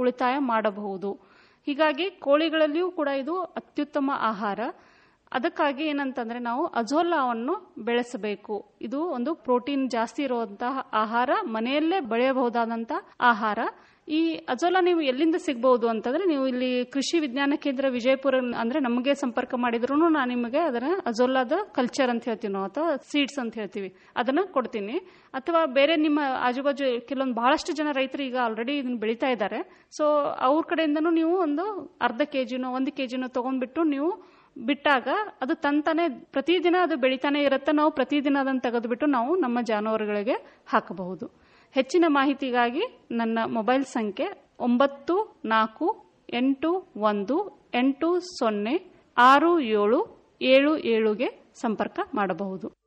ಉಳಿತಾಯ ಮಾಡಬಹುದು ಹೀಗಾಗಿ ಕೋಳಿಗಳಲ್ಲಿಯೂ ಕೂಡ ಇದು ಅತ್ಯುತ್ತಮ ಆಹಾರ ಅದಕ್ಕಾಗಿ ಏನಂತಂದ್ರೆ ನಾವು ಅಜೋಲಾವನ್ನು ಬೆಳೆಸಬೇಕು ಇದು ಒಂದು ಪ್ರೋಟೀನ್ ಜಾಸ್ತಿ ಇರುವಂತಹ ಆಹಾರ ಮನೆಯಲ್ಲೇ ಬೆಳೆಯಬಹುದಾದಂತಹ ಆಹಾರ ಈ ಅಜೋಲಾ ನೀವು ಎಲ್ಲಿಂದ ಸಿಗಬಹುದು ಅಂತಂದ್ರೆ ನೀವು ಇಲ್ಲಿ ಕೃಷಿ ವಿಜ್ಞಾನ ಕೇಂದ್ರ ವಿಜಯಪುರ ಅಂದ್ರೆ ನಮಗೆ ಸಂಪರ್ಕ ಮಾಡಿದ್ರು ನಾನು ನಿಮಗೆ ಅದನ್ನ ಅಜೋಲಾದ ಕಲ್ಚರ್ ಅಂತ ಹೇಳ್ತೀವಿ ನಾವು ಅಥವಾ ಸೀಡ್ಸ್ ಅಂತ ಹೇಳ್ತೀವಿ ಅದನ್ನ ಕೊಡ್ತೀನಿ ಅಥವಾ ಬೇರೆ ನಿಮ್ಮ ಆಜುಬಾಜು ಕೆಲವೊಂದು ಬಹಳಷ್ಟು ಜನ ರೈತರು ಈಗ ಆಲ್ರೆಡಿ ಇದನ್ನ ಬೆಳೀತಾ ಇದ್ದಾರೆ ಸೊ ಅವ್ರ ಕಡೆಯಿಂದನೂ ನೀವು ಒಂದು ಅರ್ಧ ಕೆಜಿನೋ ಒಂದು ಕೆಜಿನೋ ತಗೊಂಡ್ಬಿಟ್ಟು ನೀವು ಬಿಟ್ಟಾಗ ಅದು ತಂತಾನೆ ಪ್ರತಿದಿನ ಅದು ಬೆಳಿತಾನೆ ಇರುತ್ತೆ ನಾವು ಪ್ರತಿದಿನ ಅದನ್ನು ತೆಗೆದುಬಿಟ್ಟು ನಾವು ನಮ್ಮ ಜಾನುವಾರುಗಳಿಗೆ ಹಾಕಬಹುದು ಹೆಚ್ಚಿನ ಮಾಹಿತಿಗಾಗಿ ನನ್ನ ಮೊಬೈಲ್ ಸಂಖ್ಯೆ ಒಂಬತ್ತು ನಾಲ್ಕು ಎಂಟು ಒಂದು ಎಂಟು ಸೊನ್ನೆ ಆರು ಏಳು ಏಳು ಏಳುಗೆ ಸಂಪರ್ಕ ಮಾಡಬಹುದು